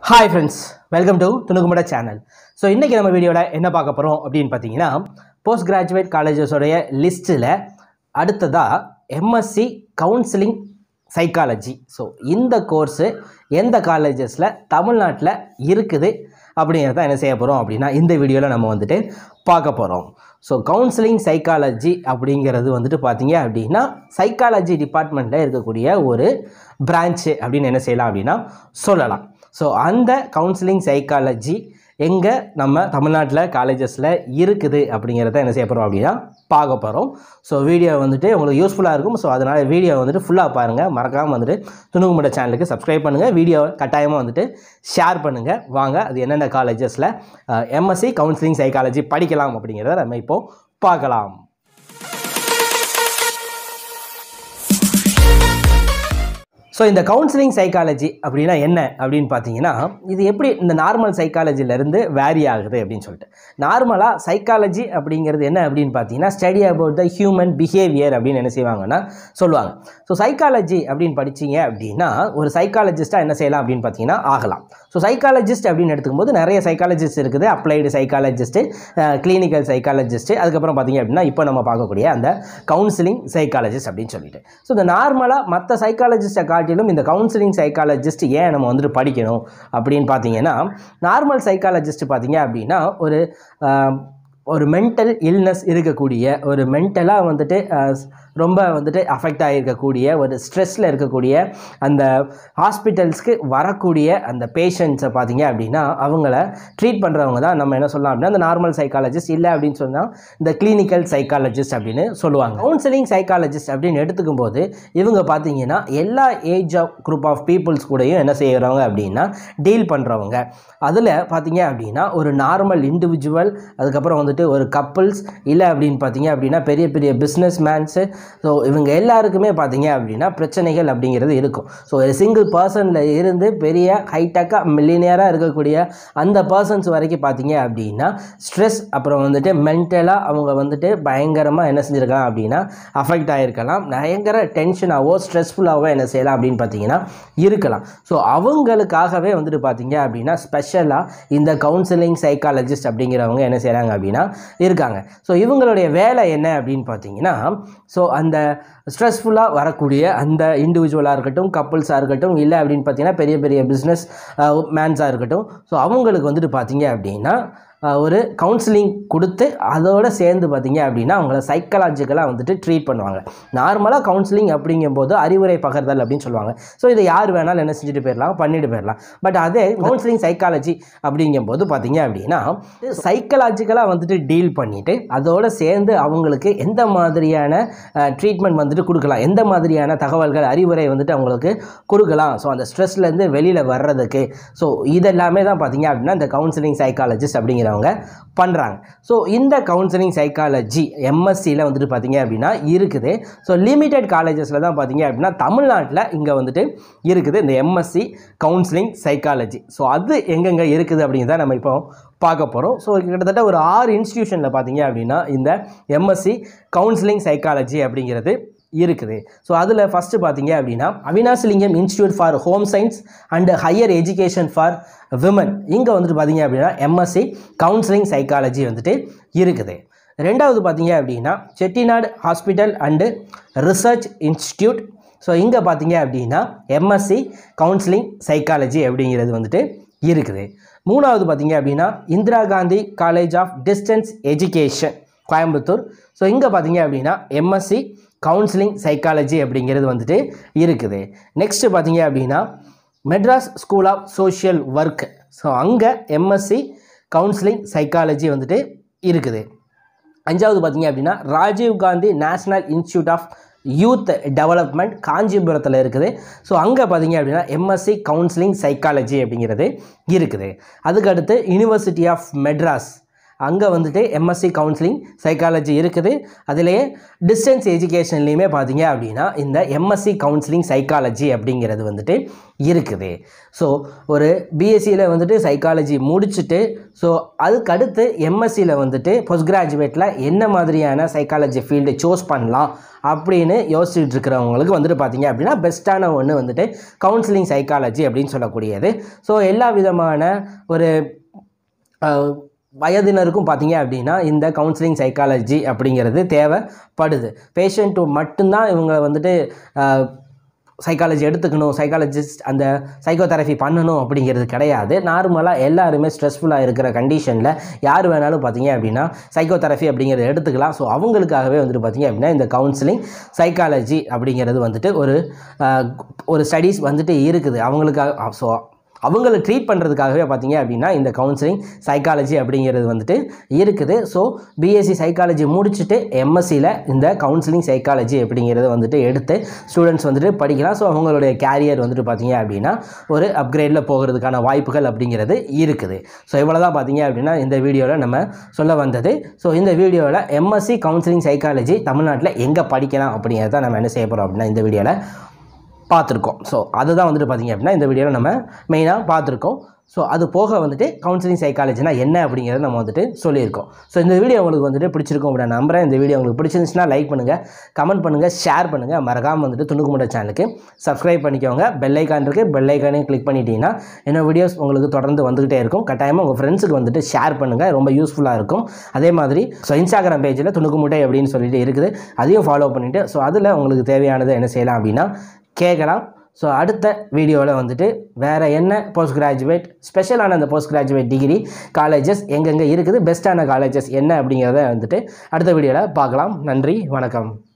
hi friends welcome to துணுக்குமட channel so இன்றைக்கி நம்ம வீடியோவில் என்ன பார்க்க போகிறோம் அப்படின்னு பார்த்தீங்கன்னா போஸ்ட் கிராஜுவேட் காலேஜஸோடைய லிஸ்ட்டில் அடுத்ததாக எம்எஸ்சி கவுன்சிலிங் சைக்காலஜி ஸோ இந்த கோர்ஸு எந்த காலேஜஸில் தமிழ்நாட்டில் இருக்குது அப்படிங்கிறத என்ன செய்ய போகிறோம் அப்படின்னா இந்த வீடியோவில் நம்ம வந்துட்டு பார்க்க போகிறோம் ஸோ கவுன்சிலிங் சைக்காலஜி அப்படிங்கிறது வந்துட்டு பார்த்தீங்க அப்படின்னா சைக்காலஜி டிபார்ட்மெண்ட்டில் இருக்கக்கூடிய ஒரு பிரான்ச்சு அப்படின்னு என்ன செய்யலாம் அப்படின்னா சொல்லலாம் ஸோ அந்த கவுன்சிலிங் சைக்காலஜி எங்கே நம்ம தமிழ்நாட்டில் காலேஜஸில் இருக்குது அப்படிங்கிறத என்ன செய்ய போகிறோம் அப்படின்னா பார்க்க போகிறோம் ஸோ வீடியோ வந்துட்டு உங்களுக்கு யூஸ்ஃபுல்லாக இருக்கும் ஸோ அதனால் வீடியோ வந்துட்டு ஃபுல்லாக பாருங்கள் மறக்காமல் வந்துட்டு துணுகுமுட சேனலுக்கு சப்ஸ்கிரைப் பண்ணுங்கள் வீடியோ கட்டாயமாக வந்துட்டு ஷேர் பண்ணுங்கள் வாங்க அது என்னென்ன காலேஜஸில் எம்எஸ்சி கவுன்சிலிங் சைக்காலஜி படிக்கலாம் அப்படிங்கிறத நம்ம இப்போது பார்க்கலாம் ஸோ இந்த கவுன்சிலிங் சைக்காலஜி அப்படின்னா என்ன அப்படின்னு பார்த்தீங்கன்னா இது எப்படி இந்த நார்மல் சைக்காலஜிலேருந்து வேரி ஆகுது அப்படின்னு சொல்லிட்டு நார்மலாக சைக்காலஜி அப்படிங்கிறது என்ன அப்படின்னு பார்த்தீங்கன்னா study about the human behaviour அப்படின்னு என்ன செய்வாங்கன்னா சொல்லுவாங்க ஸோ சைக்காலஜி அப்படின்னு படிச்சீங்க அப்படின்னா ஒரு சைக்காலஜிஸ்ட்டாக என்ன செய்யலாம் அப்படின்னு பார்த்தீங்கன்னா ஆகலாம் ஸோ சைக்காலஜிஸ்ட் அப்படின்னு எடுத்துக்கும்போது நிறைய சைக்காலஜிஸ்ட் இருக்குது அப்ளைடு சைக்காலஜிஸ்ட்டு கிளினிக்கல் சைக்காலஜிஸ்ட்டு அதுக்கப்புறம் பார்த்தீங்க அப்படின்னா இப்போ நம்ம பார்க்கக்கூடிய அந்த கவுன்சிலிங் சைக்காலஜிஸ்ட் அப்படின்னு சொல்லிட்டு ஸோ இந்த நார்மலாக மற்ற சைக்காலஜிஸ்ட்டை காட்டிலும் இந்த கவுன்சிலிங் சைக்காலஜிஸ்ட் ஏன் நம்ம வந்துட்டு படிக்கணும் அப்படின்னு பார்த்தீங்கன்னா நார்மல் சைக்காலஜிஸ்ட் பார்த்தீங்க அப்படின்னா ஒரு ஆஹ், ஒரு மென்டல் இல்னஸ் இருக்கக்கூடிய ஒரு மென்டலாக வந்துட்டு ஆஹ், ரொம்ப வந்துட்டு அஃபெக்ட் ஆகியிருக்கக்கூடிய ஒரு ஸ்ட்ரெஸ்ஸில் இருக்கக்கூடிய அந்த ஹாஸ்பிட்டல்ஸ்க்கு வரக்கூடிய அந்த பேஷண்ட்ஸை பார்த்தீங்க அப்படின்னா அவங்கள ட்ரீட் பண்ணுறவங்க தான் நம்ம என்ன சொல்லலாம் அப்படின்னா அந்த நார்மல் சைக்காலஜிஸ்ட் இல்லை அப்படின்னு சொன்னால் இந்த கிளினிக்கல் சைக்காலஜிஸ்ட் அப்படின்னு சொல்லுவாங்க கவுன்சிலிங் சைக்காலஜிஸ்ட் அப்படின்னு எடுத்துக்கும் போது இவங்க பார்த்தீங்கன்னா எல்லா age of group of peoples கூடயும் என்ன செய்கிறவங்க அப்படின்னா டீல் பண்ணுறவங்க அதில் பார்த்தீங்க அப்படின்னா ஒரு நார்மல் இண்டிவிஜுவல் அதுக்கப்புறம் வந்துட்டு ஒரு கப்புள்ஸ் இல்லை அப்படின்னு பார்த்தீங்க அப்படின்னா பெரிய பெரிய பிஸ்னஸ் மேன்ஸு ஸோ இவங்க எல்லாருக்குமே பார்த்தீங்க அப்படின்னா பிரச்சனைகள் அப்படிங்கிறது இருக்கும் ஸோ ஒரு சிங்கிள் பர்சனில் இருந்து பெரிய ஹைடெக்காக மில்லினியராக இருக்கக்கூடிய அந்த பர்சன்ஸ் வரைக்கும் பார்த்தீங்க அப்படின்னா ஸ்ட்ரெஸ் அப்புறம் வந்துட்டு மென்டலாக அவங்க வந்துட்டு பயங்கரமாக என்ன செஞ்சுருக்கலாம் அப்படின்னா அஃபெக்ட் ஆகிருக்கலாம் பயங்கர டென்ஷனாகவோ ஸ்ட்ரெஸ்ஃபுல்லாகவோ என்ன செய்யலாம் அப்படின்னு பார்த்தீங்கன்னா இருக்கலாம் ஸோ அவங்களுக்காகவே வந்துட்டு பார்த்தீங்க அப்படின்னா ஸ்பெஷலாக இந்த கவுன்சிலிங் சைக்காலஜிஸ்ட் அப்படிங்கிறவங்க என்ன செய்கிறாங்க அப்படின்னா இருக்காங்க ஸோ இவங்களுடைய வேலை என்ன அப்படின்னு பார்த்தீங்கன்னா ஸோ அந்த ஸ்ட்ரெஸ்ஃபுல்லாக வரக்கூடிய அந்த இண்டிவிஜுவலாக இருக்கட்டும் கப்புள்ஸாக இருக்கட்டும் இல்லை அப்படின்னு பார்த்தீங்கன்னா பெரிய பெரிய பிஸ்னஸ் மேன்ஸாக இருக்கட்டும் ஸோ அவங்களுக்கு வந்துட்டு பார்த்தீங்க அப்படின்னா அஹ், ஒரு கவுன்சிலிங் கொடுத்து அதோட சேர்ந்து பார்த்தீங்க அப்படின்னா அவங்கள சைக்கலாஜிக்கலாக வந்துட்டு ட்ரீட் பண்ணுவாங்க நார்மலாக கவுன்சிலிங் அப்படிங்கும்போது அறிவுரை பகிர்தல் அப்படின்னு சொல்லுவாங்க ஸோ இதை யார் வேணாலும் என்ன செஞ்சுட்டு போயிடலாம் பண்ணிட்டு போயிடலாம் பட் அதே கவுன்சிலிங் சைக்காலஜி அப்படிங்கும்போது பார்த்தீங்க அப்படின்னா சைக்கலாஜிக்கலாக வந்துட்டு டீல் பண்ணிவிட்டு அதோட சேர்ந்து அவங்களுக்கு எந்த மாதிரியான ட்ரீட்மெண்ட் வந்துட்டு கொடுக்கலாம் எந்த மாதிரியான தகவல்கள் அறிவுரை வந்துட்டு அவங்களுக்கு கொடுக்கலாம் ஸோ அந்த ஸ்ட்ரெஸ்லேருந்து வெளியில் வர்றதுக்கு ஸோ இதெல்லாமே தான் பார்த்தீங்க அப்படின்னா இந்த கவுன்சிலிங் சைக்காலஜிஸ்ட் அப்படிங்கிறவங்க பண்ணுறாங்க ஸோ இந்த கவுன்சிலிங் சைக்காலஜி எம்எஸ்சியில் வந்துட்டு பார்த்தீங்க அப்படின்னா இருக்குது ஸோ லிமிடெட் காலேஜஸில் தான் பார்த்தீங்க அப்படின்னா தமிழ்நாட்டில் இங்கே வந்துட்டு இருக்குது இந்த எம்எஸ்சி கவுன்சிலிங் சைக்காலஜி ஸோ அது எங்கெங்கே இருக்குது அப்படிங்கிறத நம்ம இப்போ பார்க்க போகிறோம் ஸோ கிட்டத்தட்ட ஒரு ஆறு இன்ஸ்டியூஷனில் பார்த்தீங்க அப்படின்னா இந்த எம்எஸ்சி கவுன்சிலிங் சைக்காலஜி அப்படிங்கிறது இருக்குது ஸோ அதில் ஃபஸ்ட்டு பார்த்தீங்க அப்படின்னா Avinashilingam institute for home science and higher education for women இங்கே வந்துட்டு பார்த்தீங்க அப்படின்னா எம்எஸ்சி கவுன்சிலிங் சைக்காலஜி வந்துட்டு இருக்குது ரெண்டாவது பார்த்தீங்க அப்படின்னா Chettinad hospital and research institute so இங்கே பார்த்தீங்க அப்படின்னா எம்எஸ்சி கவுன்சிலிங் சைக்காலஜி அப்படிங்கிறது வந்துட்டு இருக்குது மூணாவது பார்த்தீங்க அப்படின்னா Indira Gandhi college of distance education Coimbatore so இங்கே பார்த்தீங்க அப்படின்னா எம்எஸ்சி கவுன்சிலிங் சைக்காலஜி அப்படிங்கிறது வந்துட்டு இருக்குது நெக்ஸ்ட்டு பார்த்தீங்க அப்படின்னா Madras school of social work so அங்கே எம்எஸ்சி கவுன்சிலிங் சைக்காலஜி வந்துட்டு இருக்குது அஞ்சாவது பார்த்தீங்க அப்படின்னா Rajiv Gandhi national institute of youth development காஞ்சிபுரத்தில் இருக்குது ஸோ அங்கே பார்த்தீங்க அப்படின்னா எம்எஸ்சி கவுன்சிலிங் சைக்காலஜி அப்படிங்கிறது இருக்குது அதுக்கடுத்து யூனிவர்சிட்டி ஆஃப் மெட்ராஸ் அங்கே வந்துட்டு எம்எஸ்சி கவுன்சிலிங் சைக்காலஜி இருக்குது அதிலேயே டிஸ்டன்ஸ் எஜுகேஷன்லேயுமே பார்த்தீங்க அப்படின்னா இந்த எம்எஸ்சி கவுன்சிலிங் சைக்காலஜி அப்படிங்கிறது வந்துட்டு இருக்குது ஸோ ஒரு பிஎஸ்சியில் வந்துட்டு சைக்காலஜி முடிச்சுட்டு ஸோ அதுக்கு அடுத்து எம்எஸ்சியில் வந்துட்டு போஸ்ட் கிராஜுவேட்டில் என்ன மாதிரியான சைக்காலஜி ஃபீல்டு சூஸ் பண்ணலாம் அப்படின்னு யோசிச்சுட்டு இருக்கிறவங்களுக்கு வந்துட்டு பார்த்தீங்க அப்படின்னா பெஸ்ட்டான ஒன்று வந்துட்டு கவுன்சிலிங் சைக்காலஜி அப்படின்னு சொல்லக்கூடியது ஸோ எல்லா விதமான ஒரு அஹ், வயதினருக்கும் பார்த்தீங்க அப்படின்னா இந்த கவுன்சிலிங் சைக்காலஜி அப்படிங்கிறது தேவைப்படுது பேஷண்ட்டு மட்டும்தான் இவங்க வந்துட்டு சைக்காலஜி எடுத்துக்கணும் சைக்காலஜிஸ்ட் அந்த சைக்கோதெரபி பண்ணணும் அப்படிங்கிறது கிடையாது நார்மலாக எல்லாருமே ஸ்ட்ரெஸ்ஃபுல்லாக இருக்கிற கண்டிஷனில் யார் வேணாலும் பார்த்தீங்க அப்படின்னா சைக்கோதெரபி அப்படிங்கிறத எடுத்துக்கலாம் ஸோ அவங்களுக்காகவே வந்துட்டு பார்த்தீங்க அப்படின்னா இந்த கவுன்சிலிங் சைக்காலஜி அப்படிங்கிறது வந்துட்டு ஒரு அஹ், ஒரு ஸ்டடீஸ் வந்துட்டு இருக்குது அவங்களுக்காக ஸோ அவங்கள ட்ரீட் பண்ணுறதுக்காகவே பார்த்தீங்க அப்படின்னா இந்த கவுன்சிலிங் சைக்காலஜி அப்படிங்கிறது வந்துட்டு இருக்குது ஸோ பிஎஸ்சி சைக்காலஜி முடிச்சுட்டு எம்எஸ்சியில் இந்த கவுன்சிலிங் சைக்காலஜி அப்படிங்கிறத வந்துட்டு எடுத்து ஸ்டூடெண்ட்ஸ் வந்துட்டு படிக்கலாம் ஸோ அவங்களுடைய கேரியர் வந்துட்டு பார்த்தீங்க அப்படின்னா ஒரு அப்கிரேடில் போகிறதுக்கான வாய்ப்புகள் அப்படிங்கிறது இருக்குது ஸோ இவ்வளோ தான் பார்த்தீங்க அப்படின்னா இந்த வீடியோவில் நம்ம சொல்ல வந்தது ஸோ இந்த வீடியோவில் எம்எஸ்சி கவுன்சிலிங் சைக்காலஜி தமிழ்நாட்டில் எங்கே படிக்கலாம் அப்படிங்கிறத நம்ம என்ன செய்ய போகிறோம் அப்படின்னா இந்த வீடியோவில் பார்த்துருக்கோம் ஸோ அதுதான் வந்துட்டு பார்த்தீங்க அப்படின்னா இந்த வீடியோவில் நம்ம மெயினாக பார்த்துருக்கோம் ஸோ அது போக வந்துட்டு கவுன்சிலிங் சைக்காலஜினா என்ன அப்படிங்கிறத நம்ம வந்துட்டு சொல்லியிருக்கோம் ஸோ இந்த வீடியோ உங்களுக்கு வந்துட்டு பிடிச்சிருக்கும் அப்படின்னு நான் நம்புறேன் இந்த வீடியோ உங்களுக்கு பிடிச்சிருந்துச்சுன்னா லைக் பண்ணுங்கள் கமெண்ட் பண்ணுங்கள் ஷேர் பண்ணுங்கள் மறக்காமல் வந்துட்டு துணுக்குமுட சேனலுக்கு சப்ஸ்கிரைப் பண்ணிக்கோங்க பெல் ஐக்கான் இருக்குது பெல் ஐக்கானையும் கிளிக் பண்ணிட்டீங்கன்னா என்னோட வீடியோஸ் உங்களுக்கு தொடர்ந்து வந்துகிட்டே இருக்கும் கட்டாயமாக உங்கள் ஃப்ரெண்ட்ஸுக்கு வந்துட்டு ஷேர் பண்ணுங்கள் ரொம்ப யூஸ்ஃபுல்லாக இருக்கும் அதே மாதிரி ஸோ இன்ஸ்டாகிராம் பேஜில் துணுக்குமுட்டை அப்படின்னு சொல்லிட்டு இருக்குது அதையும் ஃபாலோ பண்ணிவிட்டு ஸோ அதில் உங்களுக்கு தேவையானதை என்ன செய்யலாம் அப்படின்னா கேட்கலாம் ஸோ அடுத்த வீடியோவில் வந்துட்டு வேறு என்ன போஸ்ட் கிராஜுவேட் ஸ்பெஷலான அந்த போஸ்ட் கிராஜுவேட் டிகிரி காலேஜஸ் எங்கெங்கே இருக்குது பெஸ்ட்டான காலேஜஸ் என்ன அப்படிங்கிறத வந்துட்டு அடுத்த வீடியோவில் பார்க்கலாம் நன்றி வணக்கம்